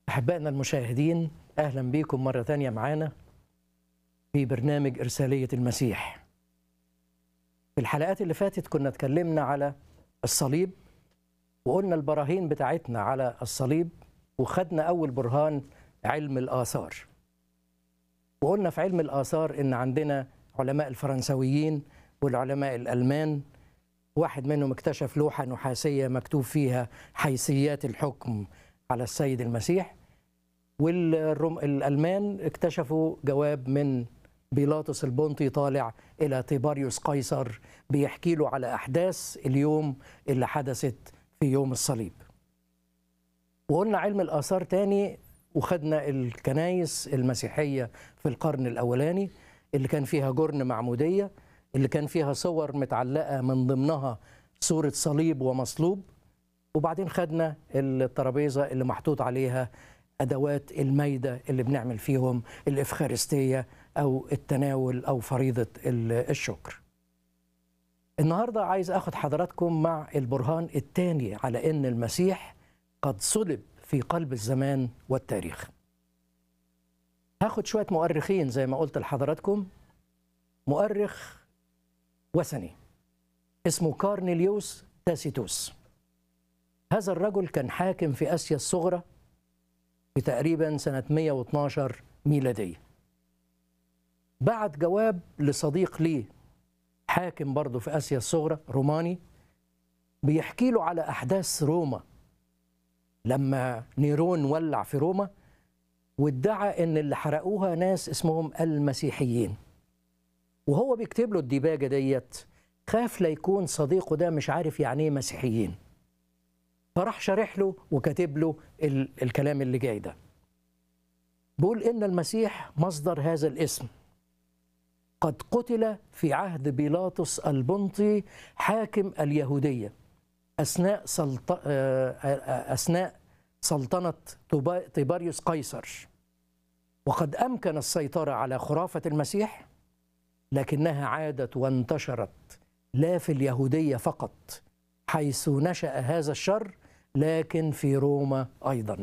أحبائنا المشاهدين أهلا بكم مرة ثانية معانا في برنامج إرسالية المسيح في الحلقات اللي فاتت كنا اتكلمنا على الصليب وقلنا البراهين بتاعتنا على الصليب وخدنا أول برهان علم الآثار وقلنا في علم الآثار إن عندنا علماء الفرنسويين والعلماء الألمان واحد منهم اكتشف لوحة نحاسية مكتوب فيها حيثيات الحكم على السيد المسيح والألمان اكتشفوا جواب من بيلاطس البنطي طالع إلى تيباريوس قيصر بيحكي له على أحداث اليوم اللي حدثت في يوم الصليب وقلنا علم الآثار تاني وخدنا الكنايس المسيحية في القرن الأولاني اللي كان فيها جرن معمودية اللي كان فيها صور متعلقة من ضمنها صورة صليب ومصلوب وبعدين خدنا الترابيزة اللي محطوط عليها أدوات الميدة اللي بنعمل فيهم الإفخارستية أو التناول أو فريضة الشكر النهاردة عايز أخد حضراتكم مع البرهان الثاني على أن المسيح قد صلب في قلب الزمان والتاريخ هاخد شوية مؤرخين زي ما قلت لحضراتكم مؤرخ وثني اسمه كارنيليوس تاسيتوس هذا الرجل كان حاكم في آسيا الصغرى في تقريبا سنة 112 ميلادية بعت جواب لصديق ليه حاكم برضه في آسيا الصغرى روماني بيحكي له على أحداث روما لما نيرون ولع في روما وادعى ان اللي حرقوها ناس اسمهم المسيحيين وهو بيكتب له الديباجه ديت خاف لا يكون صديقه ده مش عارف يعني ايه مسيحيين فراح شارح له وكاتب له ال الكلام اللي جاي ده بيقول ان المسيح مصدر هذا الاسم قد قتل في عهد بيلاطس البنطي حاكم اليهوديه اثناء سلط... اثناء سلطنه طيباريوس قيصر وقد امكن السيطره على خرافه المسيح لكنها عادت وانتشرت لا في اليهوديه فقط حيث نشا هذا الشر لكن في روما ايضا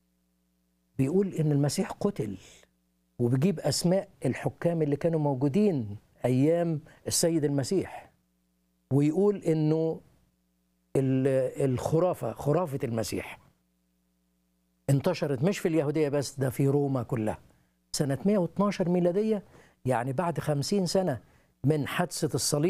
بيقول ان المسيح قتل وبيجيب اسماء الحكام اللي كانوا موجودين ايام السيد المسيح ويقول انه الخرافه خرافه المسيح انتشرت مش في اليهوديه بس ده في روما كلها سنه 112 ميلاديه يعني بعد 50 سنه من حادثه الصليب